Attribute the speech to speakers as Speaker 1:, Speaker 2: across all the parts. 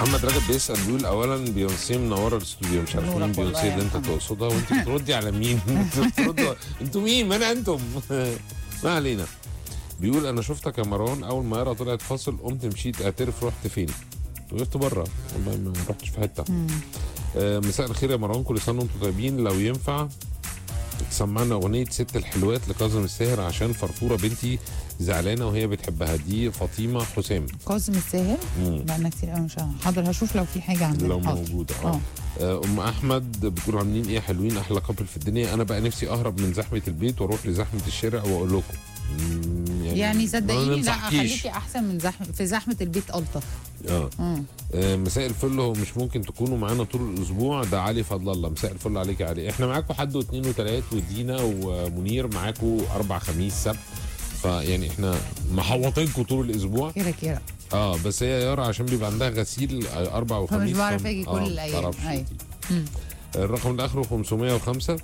Speaker 1: محمد رجب بيسال بيقول اولا بيونسي منوره الاستوديو مش عارف مين
Speaker 2: نورك والله
Speaker 1: بيونسي
Speaker 2: يا
Speaker 1: اللي انت
Speaker 2: محمد.
Speaker 1: تقصدها وانت بتردي على مين انتوا بتردوا انتوا مين ما انا انتم ما علينا بيقول انا شفتك يا مروان اول ما يارا طلعت فاصل قمت مشيت اعترف رحت فين وقفت بره والله ما رحتش في حته آه مساء الخير يا مروان كل سنه وانتم طيبين لو ينفع تسمعنا اغنيه ست الحلوات لكاظم الساهر عشان فرفوره بنتي زعلانه وهي بتحبها دي فاطمه حسام
Speaker 2: كاظم الساهر
Speaker 1: مم.
Speaker 2: بقالنا كتير قوي مش حاضر هشوف لو في حاجه عندنا
Speaker 1: لو
Speaker 2: حاضر.
Speaker 1: موجوده
Speaker 2: اه
Speaker 1: اه آه، ام احمد بتقول عاملين ايه حلوين احلى كابل في الدنيا انا بقى نفسي اهرب من زحمه البيت واروح لزحمه الشارع واقول لكم مم،
Speaker 2: يعني
Speaker 1: ما
Speaker 2: صدقيني لا
Speaker 1: ننصحكيش.
Speaker 2: خليكي احسن من زحمه في زحمه البيت الطف
Speaker 1: اه
Speaker 2: مم.
Speaker 1: آه، مساء الفل هو مش ممكن تكونوا معانا طول الاسبوع ده علي فضل الله مساء الفل عليك يا علي احنا معاكم حد واثنين وثلاث ودينا ومنير معاكم اربع خميس سبت فيعني احنا محوطينكم طول الاسبوع
Speaker 2: كده كده
Speaker 1: اه بس هي يارا عشان بيبقى عندها غسيل آه، اربع وخميس
Speaker 2: بعرف
Speaker 1: فم-
Speaker 2: أجي كل
Speaker 1: آه،
Speaker 2: الأيام.
Speaker 1: تعرفش
Speaker 2: أيوة.
Speaker 1: تيجي.
Speaker 2: مم.
Speaker 1: الرقم اللي اخره 505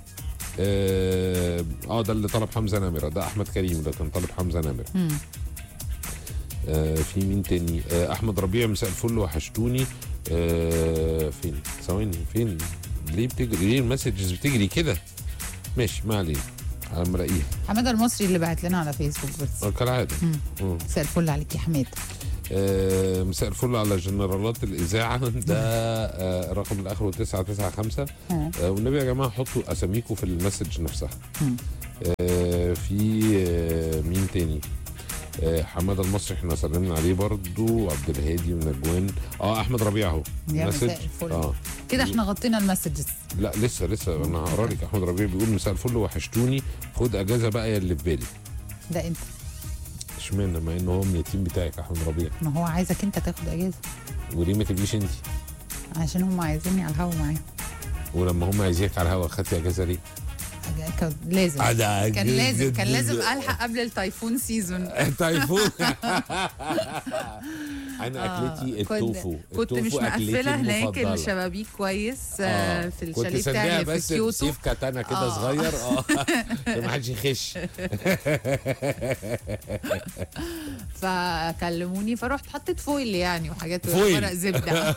Speaker 1: اه آه، ده اللي طلب حمزه نمره ده احمد كريم ده كان طالب حمزه نمره
Speaker 2: مم.
Speaker 1: آه في مين تاني آه احمد ربيع مساء الفل وحشتوني آه فين ثواني فين ليه بتجري ليه المسجز بتجري كده ماشي ما علينا على ما الاقيها
Speaker 2: حماده المصري اللي بعت لنا على فيسبوك بس
Speaker 1: آه، كالعاده
Speaker 2: مم.
Speaker 1: مم.
Speaker 2: مساء الفل عليك يا حماد
Speaker 1: آه، مساء الفل على جنرالات الاذاعه ده آه الرقم اللي اخره 995
Speaker 2: ها.
Speaker 1: آه والنبي يا جماعه حطوا اساميكم في المسج نفسها
Speaker 2: مم.
Speaker 1: آه في آه مين تاني آه حماده المصري احنا سلمنا عليه برضو عبد الهادي ونجوان اه احمد ربيع اهو
Speaker 2: يا
Speaker 1: مسج.
Speaker 2: مساء الفل.
Speaker 1: اه
Speaker 2: كده احنا غطينا المسجز
Speaker 1: لا لسه لسه انا هقرا لك احمد ربيع بيقول مساء الفل وحشتوني خد اجازه بقى يا اللي في بالي
Speaker 2: ده انت
Speaker 1: اشمعنى مع ان هو من التيم بتاعك احمد ربيع
Speaker 2: ما هو عايزك انت تاخد اجازه
Speaker 1: وليه ما تبقيش انت
Speaker 2: عشان هم عايزيني على الهوا معاهم
Speaker 1: ولما هم عايزينك على الهوا خدتي اجازه ليه؟
Speaker 2: أج- كان لازم كان لازم كان لازم الحق قبل التايفون سيزون
Speaker 1: تايفون انا
Speaker 2: آه،
Speaker 1: اكلتي
Speaker 2: كنت-
Speaker 1: التوفو
Speaker 2: كنت مش
Speaker 1: التوفو أكلتي
Speaker 2: مقفله هناك
Speaker 1: المفضلة.
Speaker 2: الشبابيك كويس
Speaker 1: آه.
Speaker 2: آه في
Speaker 1: كنت
Speaker 2: الشاليه بتاعي
Speaker 1: سندها
Speaker 2: اللي
Speaker 1: بس
Speaker 2: في كيوتو
Speaker 1: بسيف كاتانا كده
Speaker 2: آه.
Speaker 1: صغير اه عشان ما حدش يخش
Speaker 2: فكلموني فرحت حطيت فويل يعني وحاجات
Speaker 1: فويل.
Speaker 2: ورق زبده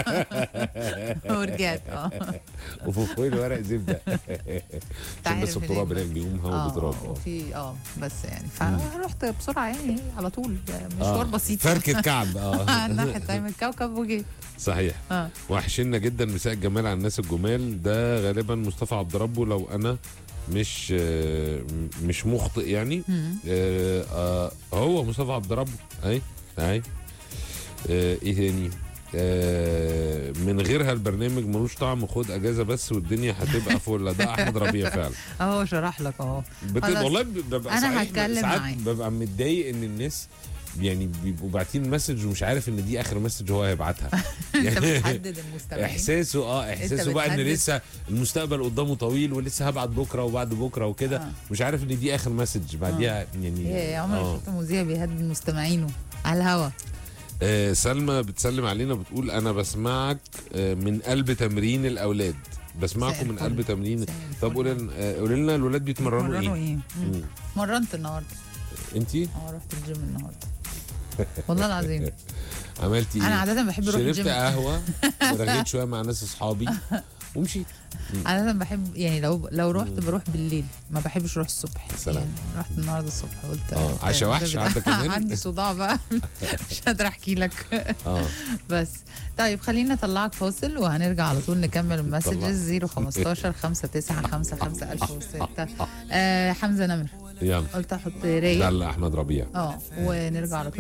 Speaker 2: ورجعت اه
Speaker 1: وفوق ورق زبده عشان بس
Speaker 2: تعرف
Speaker 1: التراب
Speaker 2: إن-
Speaker 1: هناك بيقوم هوا
Speaker 2: اه
Speaker 1: بتراب اه
Speaker 2: وفي اه بس يعني فرحت بسرعه يعني على طول
Speaker 1: آه.
Speaker 2: مشوار بسيط
Speaker 1: فركة كعب اه
Speaker 2: ناحيه تايم الكوكب وجيت
Speaker 1: صحيح
Speaker 2: اه
Speaker 1: وحشنا جدا مساء الجمال على الناس الجمال ده غالبا مصطفى عبد ربه لو انا مش آه، مش مخطئ يعني
Speaker 2: مم.
Speaker 1: آه، آه، هو مصطفى عبد ربه اي اي آه، ايه تاني آه، من غيرها البرنامج ملوش طعم خد اجازه بس والدنيا هتبقى فل ده احمد ربيع فعلا
Speaker 2: اهو شرح لك اهو
Speaker 1: بت-
Speaker 2: خلاص.
Speaker 1: والله ببقى
Speaker 2: أنا
Speaker 1: صحيح
Speaker 2: هتكلم
Speaker 1: ساعات
Speaker 2: معاه.
Speaker 1: ببقى متضايق ان الناس يعني بيبقوا باعتين مسج ومش عارف ان دي اخر مسج هو هيبعتها
Speaker 2: انت بتحدد المستمعين
Speaker 1: احساسه اه احساسه بقى ان
Speaker 2: بتحدد.
Speaker 1: لسه المستقبل قدامه طويل ولسه هبعت بكره وبعد بكره وكده
Speaker 2: آه.
Speaker 1: مش عارف ان دي اخر مسج بعديها يعني
Speaker 2: يا عمر
Speaker 1: آه.
Speaker 2: شفت مذيع بيهدد مستمعينه على الهوا
Speaker 1: آه سلمى بتسلم علينا بتقول انا بسمعك آه من قلب تمرين الاولاد بسمعكم من
Speaker 2: الفل.
Speaker 1: قلب تمرين
Speaker 2: مساء الفل.
Speaker 1: طب قولي لنا- آه، قولي لنا الولاد بيتمرنوا
Speaker 2: مرنوا
Speaker 1: ايه؟
Speaker 2: ايه؟ مم.
Speaker 1: مم.
Speaker 2: مرنت النهارده
Speaker 1: انتي
Speaker 2: اه رحت الجيم النهارده والله العظيم
Speaker 1: عملتي ايه؟
Speaker 2: انا عاده بحب اروح
Speaker 1: شربت
Speaker 2: الجيم
Speaker 1: قهوه رغيت شويه مع ناس اصحابي ومشيت
Speaker 2: عاده بحب يعني لو لو رحت بروح بالليل ما بحبش اروح الصبح
Speaker 1: سلام.
Speaker 2: يعني رحت النهارده الصبح قلت
Speaker 1: اه عشا وحش
Speaker 2: ده-
Speaker 1: عندك كمان
Speaker 2: عندي صداع بقى مش قادره احكي لك
Speaker 1: اه
Speaker 2: بس طيب خلينا نطلعك فاصل وهنرجع على طول نكمل المسجز 015 595 1006 آه حمزه نمر
Speaker 1: يلا
Speaker 2: قلت احط
Speaker 1: ده
Speaker 2: رايق
Speaker 1: اللي احمد ربيع
Speaker 2: اه ونرجع على طول